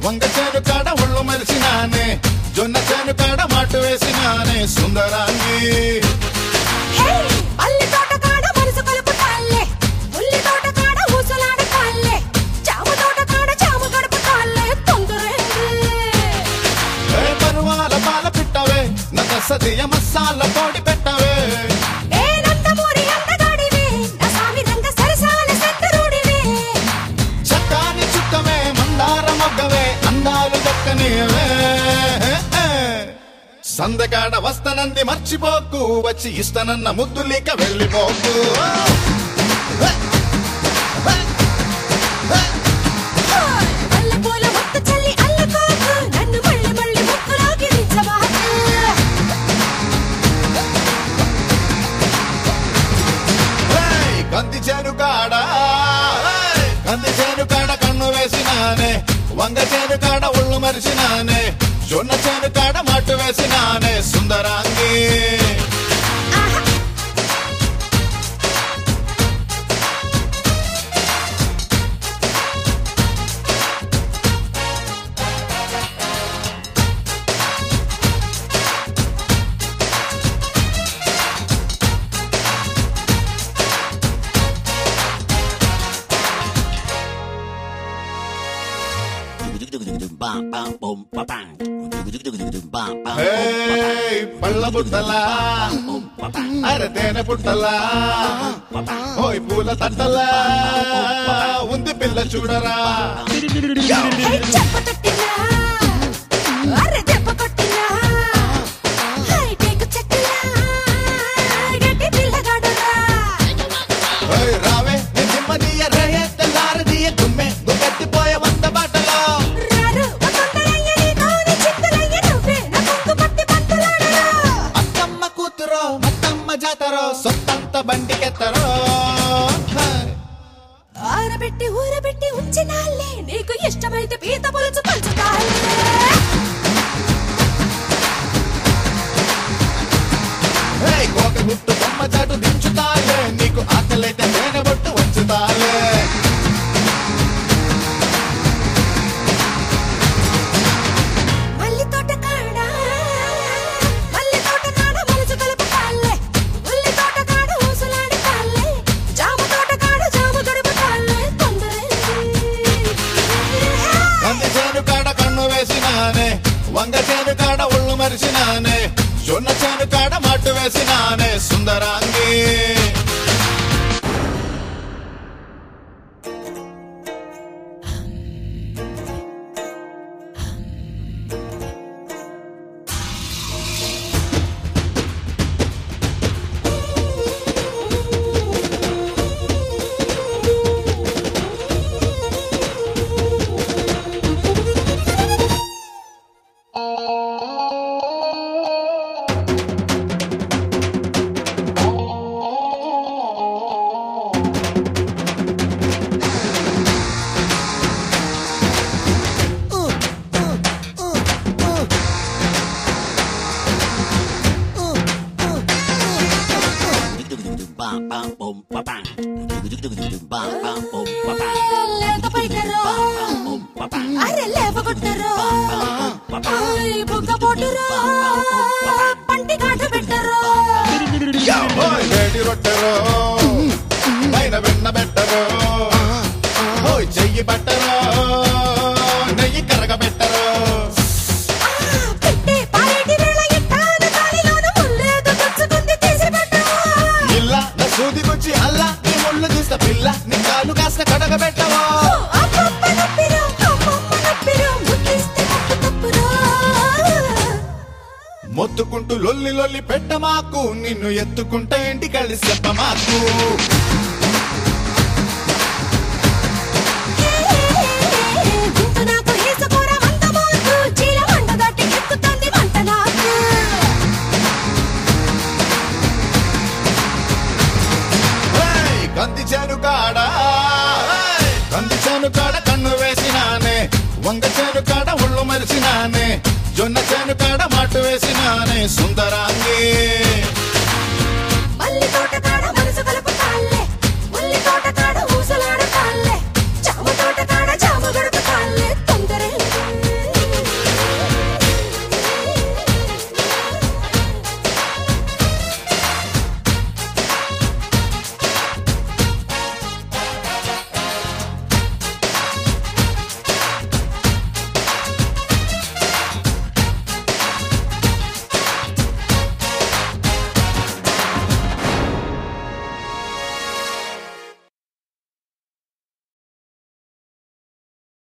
వంగ చేను కాడ ఒళ్ళు మరిచినానే జొన్న చేను కాడ మాటు వేసినానే సుందరాంగి హే పల్లి తోట కాడ మనసు కలుపు తాళ్ళే ఉల్లి తోట కాడ ఊసలాడ తాళ్ళే చామ తోట కాడ చామ గడుపు తాళ్ళే తొందరేంది ఏ పరువాల పాల పిట్టవే నగ సదియ మసాల పొడి పెట్టవే ఏ నందమూరి అందగాడివే నా స్వామి రంగ సరసాల సంతరుడివే చక్కాని చుక్కవే మందార మొగ్గవే అందాలు దక్కనివే సందకాడ వస్తనంది మర్చిపోకు వచ్చి ఇస్తనన్న ముద్దులిక వెళ్ళిపోకు మల్లె పూల మొక్క చల్లి అల్లుకోకు నన్ను మళ్ళీ మళ్ళీ ముక్కులోకి దించబాకు ఏయ్, కంది చేను కాడ ఏయ్, కంది చేను కాడ కన్ను వేసినానే వంగ చేను కాడ ఒళ్ళు మరిచినానే జొన్న చేను కాడ మట్టు వేసినానే సుందరాంగి ఆహా ఏయ్, పళ్ళ బుట్టలా అరే తేనె పుట్టలా ఓయ్ పూల తట్టలా ఉంది పిల్ల చూడరా హే చెప్ప తట్టినా అరే దెబ్బ కొట్టినా హై టేకు చెట్టులా గట్టి పిల్లగాడురా ఓయ్ రావే నీ దిమ్మదియ రేయే తెల్లారదియ గుమ్మె గుమ్మెత్తిపోయే వంద బాటలో రారు వసంతరయ్య నీ కోరి చింతలయ్య నువ్వే నా కొంగు పట్టి పంతులాడరా అత్తమ్మ కూతురో మత్తమ్మ జాతరో సొత్తంత బండికెత్తరో ఆరబెట్టి ఊరబెట్టి ఉంచినాలే నీకు ఇష్టమైతే పీత పులుసు పంచుతాలే ఏయ్, కోక గుట్టు బొమ్మ చాటు దించుతాలే నీకు ఆకలైతే తేనె బొట్టు వంచుతాలే మల్లి తోట కాడ మల్లి తోట కాడ మనసు కలుపుతాలే ఉల్లి తోట కాడ ఊసులాడి తాళ్ళే జామ తోట కాడ జామ గడుపు తాళ్ళే తొందరేంది కంది చేను కాడ కన్ను వేసినానే వంగ చేను కాడ ఒళ్ళు మరిచినానే జొన్న చేను కాడ మట్టు వేసినానే సుందరాంగి లేత పైకరో అరే లేవగొట్టరో ఆయ్ బుగ్గ పొట్టురో పంటి కాటు పెట్టరో ఓయ్ వేడి రొట్టెరో పైన వెన్న పెట్టరో ఓయ్ చెయ్యి పట్టరో నెయ్యి కరగబెట్టరో ఆ, పెట్టే పారేటి వేళ ఎట్టాను గాలిలోన ముల్లేదో తెచ్చుకుంది తీసి పెట్టవా ఇల్ల నా సూది గుచ్చి అల్లా నీ ముళ్ళు తీస్త పిల్ల నీ కాలు కాస్త కడగబెట్టవో అమ్మమ్మ నొప్పిరో అమ్మమ్మ నొప్పిరో ముద్దిస్తే తప్పు తప్పురో మొత్తుకుంటూ లొల్లి లొల్లి పెట్టమాకు నిన్ను ఎత్తుకుంటే ఇంటికెళ్ళి చెప్పమాకు గుంటు నాకు ఏసుకోర మంట మోకు చీల మంట దట్టి ఎక్కుతుంది మంట నాకు ఏయ్, కంది చేను కాడ ఏయ్, కంది చేను కాడ కన్ను వేసినానే వంగ చేను కాడ ఒళ్ళు మరిచినానే జొన్న చేను కాడ మాటు వేసినానే సుందరాంగి